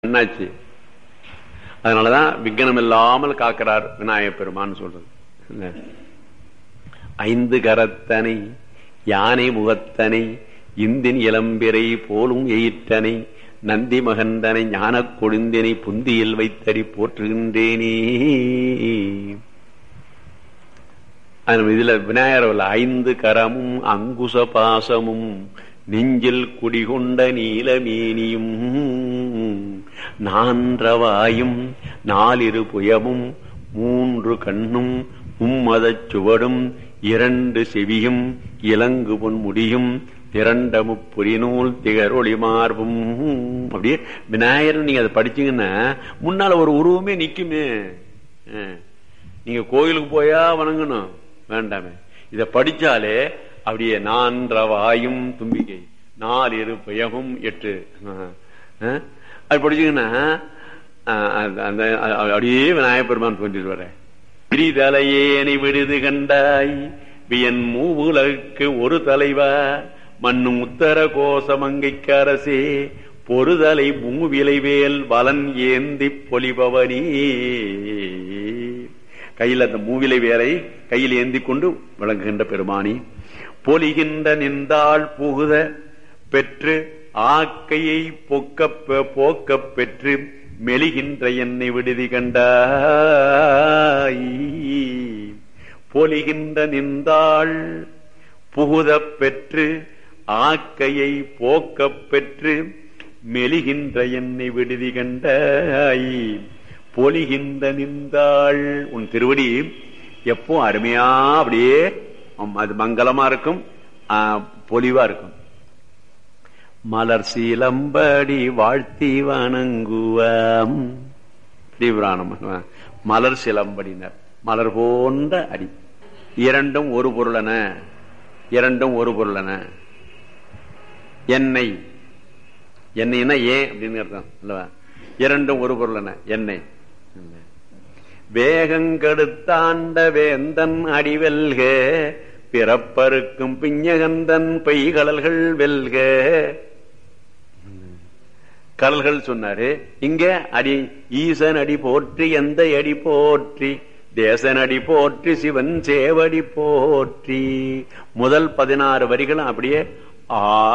என்னாச்சு அதனாலதான் விக்னம் இல்லாமல் காக்கிறார் விநாயகப் பெருமான் சொல்றது இல்ல? ஐந்து கரத்தனை யானை முகத்தனை இந்தின் இளம்பிரை போலும் எயிற்றனை நந்தி மகந்தனை ஞானக் கொழுந்தினை புந்தியில் வைத்தடி போற்றுகின்றேனே அது இதுல விநாயகர் ஐந்து கரமும் அங்குச பாசமும் நெஞ்சில் குடிகொண்ட நீலமேனியும் நான்றவாயும் நாலிரு புயமும் மூன்று கண்ணும் மும்மதச் சுவடும் இரண்டு செவியும் இலங்கு பொன் முடியும் திரண்ட முப்புரிநூல் திகரொளி மார்பும் அப்படியே விநாயகர் நீங்க அதை படிச்சீங்கன்னா முன்னால ஒரு உருவமே நிக்குமே அஹ். நீங்க கோயிலுக்கு போயா வணங்கணும் வேண்டாமே இத படிச்சாலே அப்படியே நான்றவாயும் தும்பிக்கை நாலிரு பயமும் எட்டு அஹ். அஹ். அது படிச்சீங்கன்னா அஹ், அந்த- அந்த அப்படியே விநாயகப் பெருமான் தோன்றிட்டு வர பிரிதலையேனை விடுது கண்டாய் வியன் மூவுலகுக்கு ஒரு தலைவா மண்ணும் உத்தர கோசமங்கைக்கு அரசே பொறுதலை மூவிலைவேல் வலன் ஏந்தி பொலிபவனி கையில் அந்த மூவிலை வேலை கையில் ஏந்தி கொண்டு விளங்குகின்ற பெருமானி பொலிகின்ற நின்றாள் புகுத பெற்று ஆக்கையை பொக்க போக்கப் பெற்று மெலிகின்ற என்னை விடுதி கண்டாய் பொலிகின்ற நின்றாள் புகுதப் பெற்று ஆக்கையை போக்கப் பெற்று மெலிகின்ற என்னை விடுதி கண்டாய் பொலிகின்ற நின்றாள் உன் திருவடி எப்போ அருமையா அப்படியே ஆம், அது மங்களமா இருக்கும் ஆ, பொலிவா இருக்கும் மலர் சீலம்படி வாழ்த்தி வணங்குவாம் தீவிராணம் மலர் சிலம்படினர் மலர் போன்ற அடி இரண்டும் ஒரு பொருளன இரண்டும் ஒரு பொருளன எண்ணெய் எண்ணெய்னா ஏன் அப்படின்னு அர்த்தம் அல்லவா இரண்டும் ஒரு பொருளன எண்ணெய் வேகங்கெடுத்தாண்ட வேந்தன் அடிவெல்க பிறப்பருக்கும் பிஞ்சகந்தன் பெய்கடல்கள் வெல்க கடல்கள் சொன்னாரு இங்க அடி ஈசன் அடி போற்றி எந்த அடி போற்றி தேசன் அடி போற்றி சிவன் சேவடி போற்றி முதல் பதினாறு வரிகளும் அப்படியே ஆ